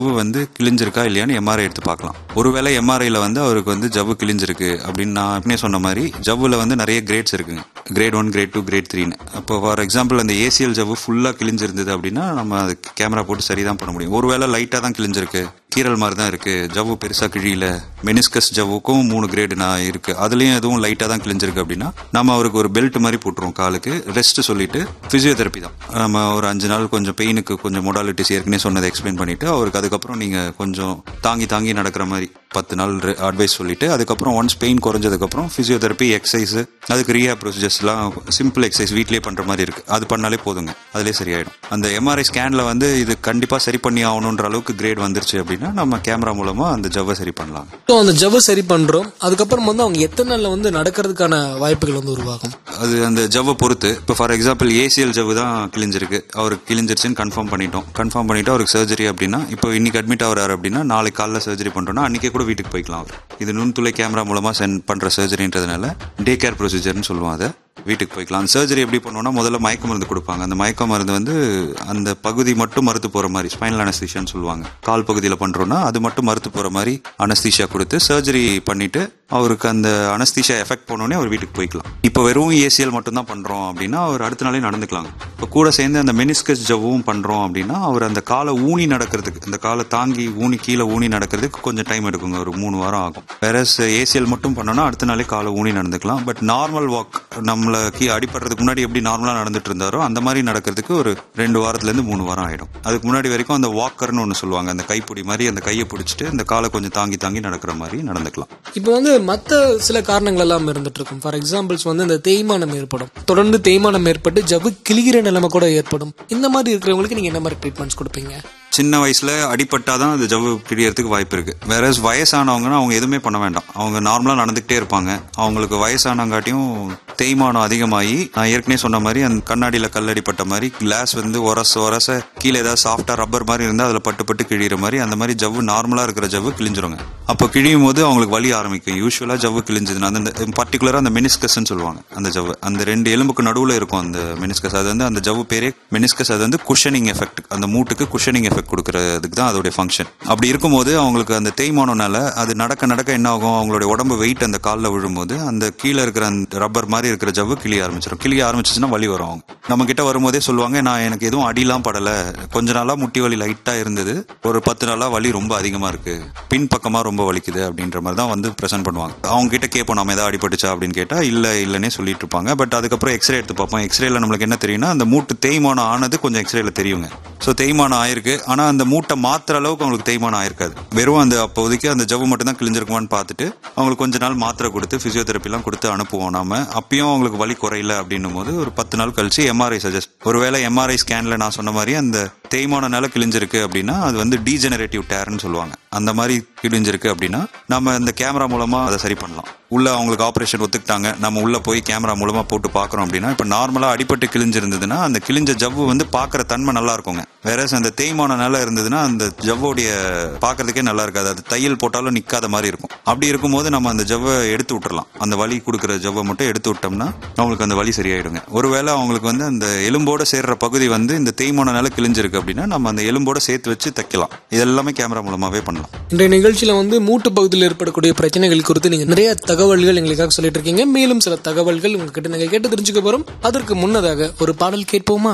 ஜவ்வு வந்து கிழிஞ்சிருக்கா இல்லையான்னு எம்ஆர்ஐ எடுத்து பார்க்கலாம் ஒருவேளை எம்ஆர்ஐல வந்து அவருக்கு வந்து ஜவ்வு கிழிஞ்சிருக்கு அப்படின்னு நான் ஏற்கனவே சொன்ன மாதிரி ஜவ்வுல வந்து நிறைய கிரேட்ஸ் இருக்குங்க grade one grade two grade த்ரீன்னு அப்போ ஃபார் எக்ஸாம்பிள் அந்த ஏசிஎல் ஜவ்வு ஃபுல்லாக கிழிஞ்சிருந்தது அப்படின்னா நம்ம அது கேமரா போட்டு சரி தான் பண்ண முடியும் ஒருவேளை லைட்டாக தான் கிழிஞ்சிருக்கு கீரல் மாதிரி தான் இருக்கு ஜவ்வு பெருசா கிழியில மெனிஸ்கஸ் ஜவ்வுக்கும் மூணு கிரேடு நான் இருக்கு அதுலயும் எதுவும் லைட்டா தான் கிழிஞ்சிருக்கு அப்படின்னா நம்ம அவருக்கு ஒரு பெல்ட் மாதிரி போட்டுருவோம் காலுக்கு ரெஸ்ட் சொல்லிட்டு பிசியோதெரப்பி தான் நம்ம ஒரு அஞ்சு நாள் கொஞ்சம் பெயினுக்கு கொஞ்சம் மொடாலிட்டிஸ் ஏற்கனவே சொன்னதை எக்ஸ்பிளைன் பண்ணிட்டு அவருக்கு அதுக்கப்புறம் நீங்க கொஞ்சம் தாங்கி தாங்கி நடக்கிற மாதிரி பத்து நாள் அட்வைஸ் சொல்லிட்டு அதுக்கப்புறம் ஒன்ஸ் பெயின் குறைஞ்சதுக்கப்புறம் பிசியோதெரப்பி எக்ஸசைஸ் அதுக்கு ரியா ப்ரொசீஜர்ஸ்லாம் சிம்பிள் எக்ஸசைஸ் வீட்லயே பண்ற மாதிரி இருக்கு அது பண்ணாலே போதுங்க அதுலேயே சரியாயிடும் அந்த எம்ஆர்ஐ ஸ்கேன்ல வந்து இது கண்டிப்பா சரி பண்ணி ஆகணுன்ற அளவுக்கு கிரேட் வந்துருச்சு அப்படின்னா நம்ம கேமரா மூலமா அந்த ஜவ்வை சரி பண்ணலாம் ஸோ அந்த ஜவ்வு சரி பண்றோம் அதுக்கப்புறம் வந்து அவங்க எத்தனை நாள்ல வந்து நடக்கிறதுக்கான வாய்ப்புகள் வந்து உருவாகும் அது அந்த ஜவ்வை பொறுத்து இப்போ ஃபார் எக்ஸாம்பிள் ஏசிஎல் ஜவ்வு தான் கிழிஞ்சிருக்கு அவருக்கு கிழிஞ்சிருச்சுன்னு கன்ஃபார்ம் பண்ணிட்டோம் கன்ஃபார்ம் பண்ணிட்டு அவருக்கு சர்ஜரி அப்படின்னா இப்போ இன்னைக்கு அட்மிட் ஆகிறாரு அப்படின்னா நாளைக்கு காலைல சர்ஜரி பண்றோம்னா அன்னைக்கே கூட வீட்டுக்கு போய்க்கலாம் அவர் இது நுண்துளை கேமரா மூலமா சென்ட் பண்ற சர்ஜரின்றதுனால டே கேர் ப்ரொசீஜர்னு சொல்லுவோம் அதை வீட்டுக்கு போய்க்கலாம் அந்த சர்ஜரி எப்படி பண்ணுவோம்னா முதல்ல மயக்க மருந்து கொடுப்பாங்க அந்த மயக்க மருந்து வந்து அந்த பகுதி மட்டும் மறுத்து போற மாதிரி ஸ்பைனல் அனஸ்தீஷியான்னு சொல்லுவாங்க கால் பகுதியில் பண்றோம்னா அது மட்டும் மறுத்து போற மாதிரி அனஸ்தீஷியா கொடுத்து சர்ஜரி பண்ணிட்டு அவருக்கு அந்த அனஸ்தீஷியா எஃபெக்ட் பண்ணோடனே அவர் வீட்டுக்கு போய்க்கலாம் இப்போ வெறும் ஏசிஎல் மட்டும் தான் பண்றோம் அப்படின்னா அவர் அடுத்த நாளே நடந்துக்கலாம் இப்போ கூட சேர்ந்து அந்த மெனிஸ்கஸ் ஜவ்வும் பண்றோம் அப்படின்னா அவர் அந்த காலை ஊனி நடக்கிறதுக்கு அந்த காலை தாங்கி ஊனி கீழே ஊனி நடக்கிறதுக்கு கொஞ்சம் டைம் எடுக்குங்க ஒரு மூணு வாரம் ஆகும் வேற ஏசிஎல் மட்டும் பண்ணோம்னா அடுத்த நாளே காலை ஊனி நடந்துக்கலாம் பட் நார்மல் வாக் நம்மள கீ அடிப்படுறதுக்கு முன்னாடி எப்படி நார்மலா நடந்துட்டு இருந்தாரோ அந்த மாதிரி நடக்கிறதுக்கு ஒரு ரெண்டு வாரத்துல இருந்து மூணு வாரம் ஆயிடும் அதுக்கு முன்னாடி வரைக்கும் அந்த வாக்கர்னு ஒன்று சொல்லுவாங்க அந்த கைப்பிடி மாதிரி அந்த கையை பிடிச்சிட்டு அந்த காலை கொஞ்சம் தாங்கி தாங்கி நடக்கிற மாதிரி நடந்துக்கலாம் இப்போ வந்து மற்ற சில காரணங்கள் எல்லாம் இருந்துட்டு இருக்கும் ஃபார் எக்ஸாம்பிள்ஸ் வந்து இந்த தேய்மானம் ஏற்படும் தொடர்ந்து தேய்மானம் ஏற்பட்டு ஜவ்வு கிளிகிற நிலைமை கூட ஏற்படும் இந்த மாதிரி இருக்கிறவங்களுக்கு நீங்க என்ன மாதிரி ட்ரீட்மெண்ட்ஸ் கொடுப்பீங்க சின்ன வயசுல அடிபட்டாதான் அது ஜவ்வு கிழியறதுக்கு வாய்ப்பு இருக்கு வேற வயசானவங்கன்னா அவங்க எதுவுமே பண்ண வேண்டாம் அவங்க நார்மலா நடந்துகிட்டே இருப்பாங்க அவங்களுக்கு வயசானங்காட்டியும் தேய்மானம் அதிகமாகி நான் ஏற்கனவே சொன்ன மாதிரி அந்த கண்ணாடியில கல்லடிப்பட்ட மாதிரி கிளாஸ் வந்து உரச உரச கீழே ஏதாவது சாஃப்டா ரப்பர் மாதிரி இருந்தா அதுல பட்டு பட்டு கிழிகிற மாதிரி அந்த மாதிரி ஜவ்வு நார்மலா இருக்கிற ஜவ்வு கிழிஞ்சிருங்க அப்போ கிழியும் போது அவங்களுக்கு வலி ஆரம்பிக்கும் யூஸ்வலா ஜவ்வு கிழிஞ்சதுன்னா அந்த பர்டிகுலரா அந்த மெனிஸ்கஸ்ன்னு சொல்லுவாங்க அந்த ஜவ்வு அந்த ரெண்டு எலும்புக்கு நடுவுல இருக்கும் அந்த மெனிஸ்கஸ் அது வந்து அந்த ஜவ்வு பேரே மெனிஸ்கஸ் அது வந்து குஷனிங் எஃபெக்ட் அந்த மூட்டுக்கு குஷனிங் எஃபெக்ட் கொடுக்கறதுக்கு தான் அதோடைய ஃபங்க்ஷன் அப்படி இருக்கும்போது அவங்களுக்கு அந்த தேய்மானம்னால அது நடக்க நடக்க என்ன ஆகும் அவங்களுடைய உடம்பு வெயிட் அந்த காலில் விழும்போது அந்த கீழே இருக்கிற அந்த ரப்பர் மாதிரி இருக்கிற ஜவ்வு கிளிய ஆரம்பிச்சிடும் கிளிய ஆரம்பிச்சிச்சுன்னா வலி வரும் அவங்க நம்ம கிட்ட வரும்போதே சொல்லுவாங்க நான் எனக்கு எதுவும் அடிலாம் படல கொஞ்ச நாளா முட்டி வலி லைட்டா இருந்தது ஒரு பத்து நாளா வலி ரொம்ப அதிகமா இருக்கு பின் பக்கமா ரொம்ப வலிக்குது அப்படின்ற மாதிரி தான் வந்து பிரசன்ட் பண்ணுவாங்க அவங்க கிட்ட கேட்போம் நம்ம ஏதாவது அடிபட்டுச்சா அப்படின்னு கேட்டா இல்ல இல்லன்னே சொல்லிட்டு இருப்பாங்க பட் அதுக்கப்புறம் எக்ஸ்ரே எடுத்து பார்ப்போம் எக்ஸ்ரேல நம்மளுக்கு என்ன தெரியும்னா அந்த மூட்டு தேய்மானம் ஆனது கொஞ்சம் எக்ஸ்ரேல தெரியுங்க ஸோ தேய்மானம் ஆயிருக்கு ஆனா அந்த மூட்டை மாத்துற அளவுக்கு அவங்களுக்கு தேய்மானம் ஆயிருக்காது வெறும் அந்த அப்போதைக்கு அந்த ஜவ்வு மட்டும் தான் கிழிஞ்சிருக்குமான்னு பார்த்துட்டு அவங்களுக்கு கொஞ்ச நாள் மாத்திரை கொடுத்து பிசியோதெரப்பிலாம் கொடுத்து அனுப்புவோம் நாம அப்பயும் அவங்களுக்கு வலி குறையல அப்படின்னும் போது ஒரு பத்து நாள் கழிச்சு எம்ஆர்ஐ சஜஸ்ட் ஒருவேளை எம்ஆர்ஐ ஸ்கேன்ல நான் சொன்ன மாதிரி அந்த தேய்மானனால கிழிஞ்சிருக்கு அப்படின்னா அது வந்து டீஜெனரேட்டிவ் டேர்னு சொல்லுவாங்க அந்த மாதிரி கிழிஞ்சிருக்கு அப்படின்னா நம்ம இந்த கேமரா மூலமா அதை சரி பண்ணலாம் உள்ள அவங்களுக்கு ஆப்ரேஷன் ஒத்துக்கிட்டாங்க நம்ம உள்ள போய் கேமரா மூலமா போட்டு பாக்குறோம் அப்படின்னா இப்ப நார்மலா அடிபட்டு கிழிஞ்சிருந்ததுன்னா அந்த கிழிஞ்ச ஜவ்வு வந்து பாக்குற தன்மை நல்லா இருக்குங்க வேற அந்த தேய்மானனால இருந்ததுன்னா அந்த ஜவ்வோடைய பாக்குறதுக்கே நல்லா இருக்காது அது தையல் போட்டாலும் நிக்காத மாதிரி இருக்கும் அப்படி இருக்கும்போது நம்ம அந்த ஜவ்வை எடுத்து விட்டுறலாம் அந்த வலி கொடுக்குற ஜவ்வை மட்டும் எடுத்து விட்டோம்னா அவங்களுக்கு அந்த வலி சரியாயிடுங்க ஒருவேளை அவங்களுக்கு வந்து அந்த எலும்போட சேர்ற பகுதி வந்து இந்த தேய்மானனால கிழிஞ்சிருக்கு அப்படின்னா நம்ம அந்த எலும்போட சேர்த்து வச்சு தைக்கலாம் இதெல்லாமே கேமரா மூலமாவே பண்ணலாம் இன்றைய நிகழ்ச்சியில வந்து மூட்டு பகுதியில் ஏற்படக்கூடிய பிரச்சனைகள் குறித்து நீங்க நிறைய தகவல்கள் எங்களுக்காக சொல்லிட்டு இருக்கீங்க மேலும் சில தகவல்கள் உங்ககிட்ட நீங்க கேட்டு தெரிஞ்சுக்க போறோம் அதற்கு முன்னதாக ஒரு பாடல் கேட்போமா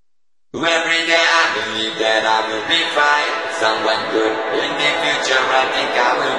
Every day I believe that I will be fine. Someone good in the future, I think I will